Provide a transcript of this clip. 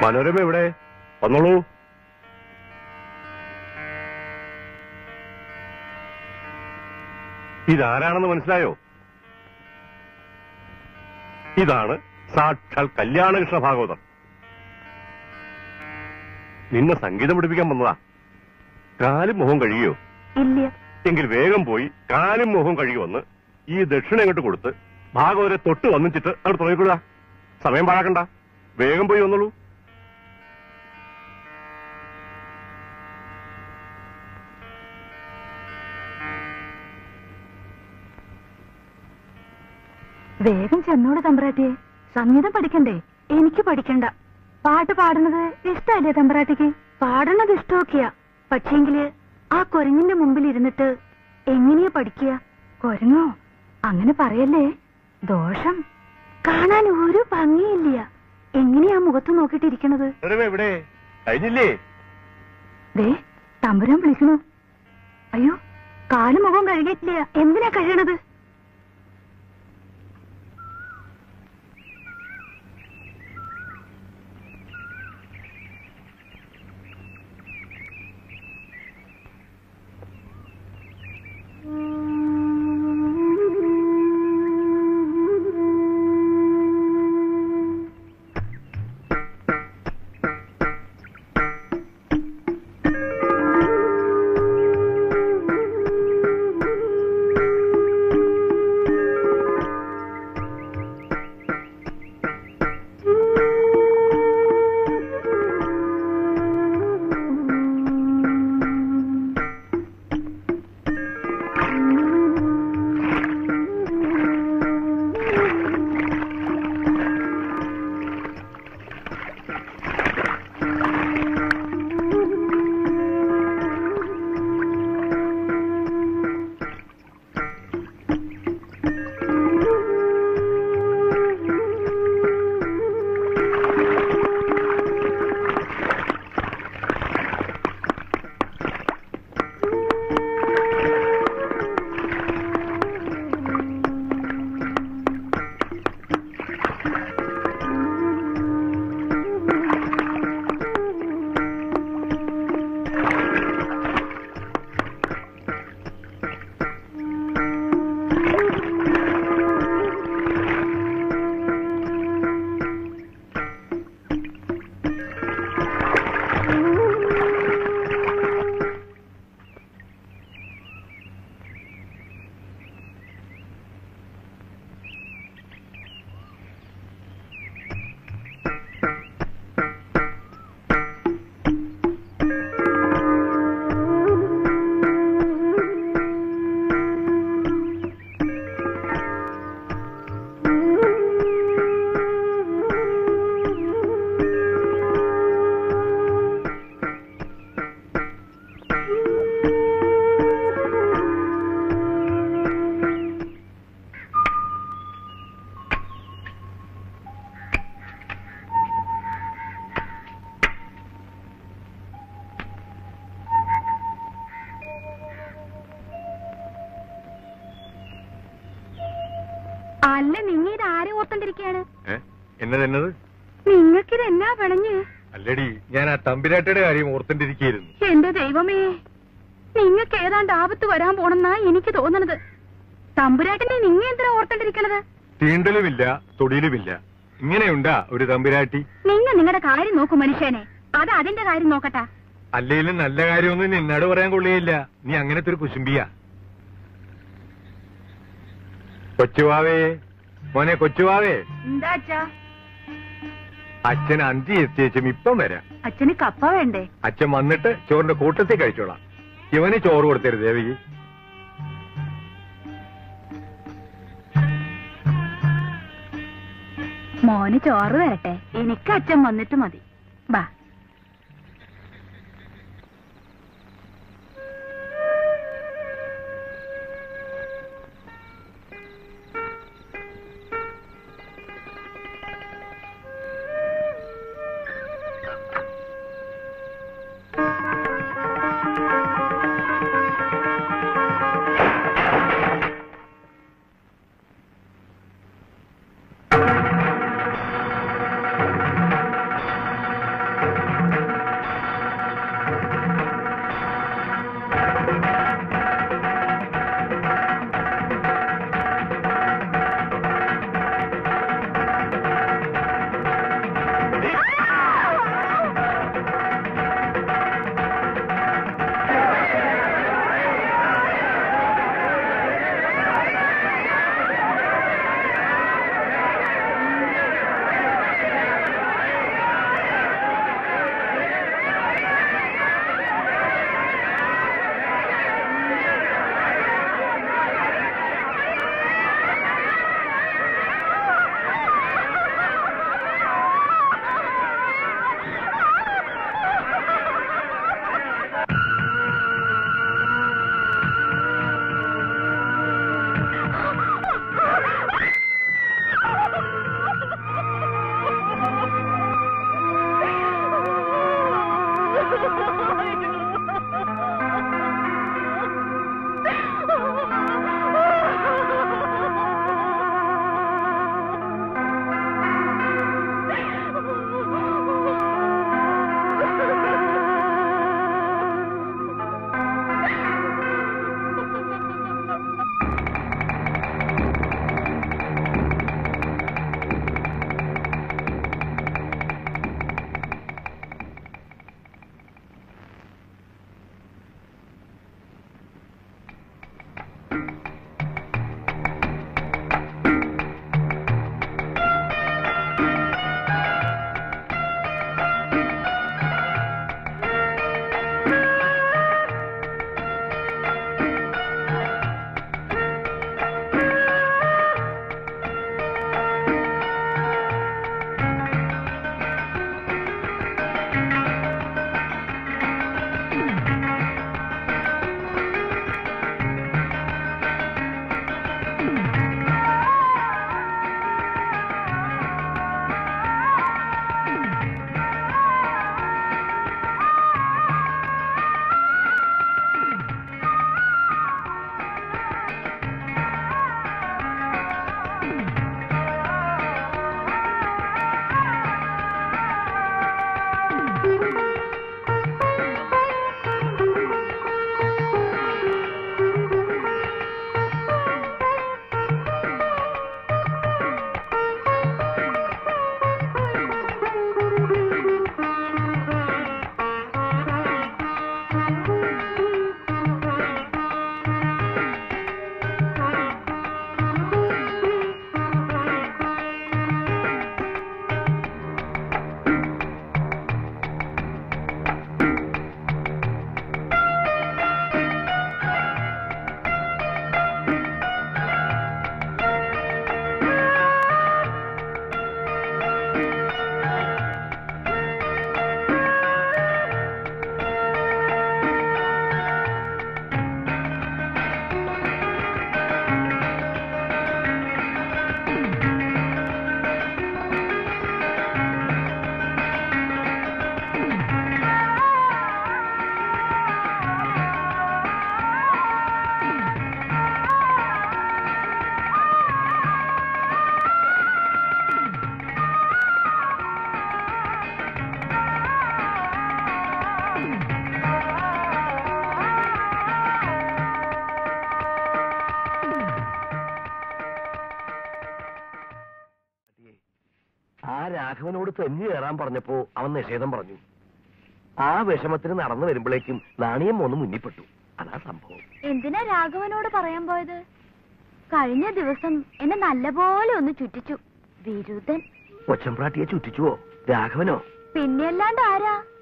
മനോരമ എവിടെ വന്നോളൂ ഇതാരാണെന്ന് മനസ്സിലായോ ഇതാണ് സാക്ഷാൽ കല്യാണകൃഷ്ണ ഭാഗവതർ നിന്നെ സംഗീതം പഠിപ്പിക്കാൻ വന്നതാ കാലും മുഖം കഴിയോ ഇല്ല എങ്കിൽ വേഗം പോയി കാലും മുഖം കഴുകി വന്ന് ഈ ദക്ഷിണ ഇങ്ങോട്ട് കൊടുത്ത് ഭാഗവരെ തൊട്ട് വന്നിച്ചിട്ട് അവിടെ തുടങ്ങിക്കൊള്ളുക സമയം പാഴാക്കണ്ട വേഗം പോയി വന്നോളൂ വേഗം ചെന്നോട് തമ്പ്രാട്ടിയെ സംഗീതം പഠിക്കണ്ടേ എനിക്ക് പഠിക്കണ്ട പാട്ട് പാടുന്നത് ഇഷ്ടമല്ലേ തമ്പ്രാട്ടിക്ക് പാടുന്നത് ഇഷ്ടമൊക്കെയാ പക്ഷേങ്കില് ആ കൊരങ്ങിന്റെ മുമ്പിൽ ഇരുന്നിട്ട് എങ്ങനെയാ പഠിക്കുക കൊരങ്ങോ അങ്ങനെ പറയല്ലേ ദോഷം കാണാൻ ഒരു ഭംഗിയില്ല എങ്ങനെയാ മുഖത്ത് നോക്കിയിട്ടിരിക്കണത് മനോരമ എവിടെ കഴിഞ്ഞില്ലേ ദേ തമ്പുരാൻ വിളിക്കണു അയ്യോ കാലും മുഖം കഴുകിയിട്ടില്ല എന്തിനാ കഴുകണത് അല്ല നിങ്ങ ഇത് ആരെ ഓർത്തോണ്ടിരിക്കയാണ് എന്നത് എന്നത് നിങ്ങൾക്കിത് എന്നാ പിണഞ്ഞ് അല്ലടി ഞാൻ ആ തമ്പിരാട്ടയുടെ കാര്യം ഓർത്തിട്ടിരിക്കുന്നു എന്റെ ദൈവമേ നിങ്ങൾക്ക് ഏതാണ്ട് ആപത്ത് വരാൻ പോണെന്നാ എനിക്ക് തോന്നണത് തമ്പുരാട്ടിനെ നിങ്ങ എന്തിനാ ഓർത്തോണ്ടിരിക്കണത് തീണ്ടലുമില്ല തൊടിയിലുമില്ല ഇങ്ങനെയുണ്ടാ ഒരു തമ്പിരാട്ടി നിങ്ങ നിങ്ങളുടെ കാര്യം നോക്കും മനുഷ്യനെ അത് അതിന്റെ കാര്യം നോക്കട്ടാ അല്ലേലും നല്ല കാര്യമൊന്നും നിന്നോട് പറയാൻ കൊള്ളുകയില്ല നീ അങ്ങനത്തെ ഒരു കുശുംബിയ കൊച്ചുവാവേ മോനെ കൊച്ചുവാവേ എന്താ അച്ഛാ അച്ഛൻ അന്തി എത്തിയേച്ചും ഇപ്പം വരാം അച്ഛന് കപ്പ വേണ്ടേ അച്ഛൻ വന്നിട്ട് ചോറിന്റെ കൂട്ടത്തിൽ കഴിച്ചോളാം ഇവന് ചോറ് കൊടുത്തരുത് ദേവകി മോന് ചോറ് തരട്ടെ എനിക്ക് അച്ഛൻ വന്നിട്ട് മതി ബാ ആ രാഘവനോട് തെഞ്ഞു കയറാൻ പറഞ്ഞപ്പോ അവൻ നിഷേധം പറഞ്ഞു ആ വിഷമത്തിന് നടന്നു വരുമ്പോഴേക്കും നാണയം ഒന്ന് മുന്നിപ്പെട്ടു അതാ സംഭവം എന്തിനാ രാഘവനോട് പറയാൻ പോയത് കഴിഞ്ഞ ദിവസം എന്നെ നല്ലപോലെ ഒന്ന് ചുറ്റിച്ചു വിരുദ്ധൻ കൊച്ചമ്പ്രാട്ടിയെ ചുറ്റിച്ചുവോ രാഘവനോ പിന്നെ അല്ലാണ്ട് ആരാ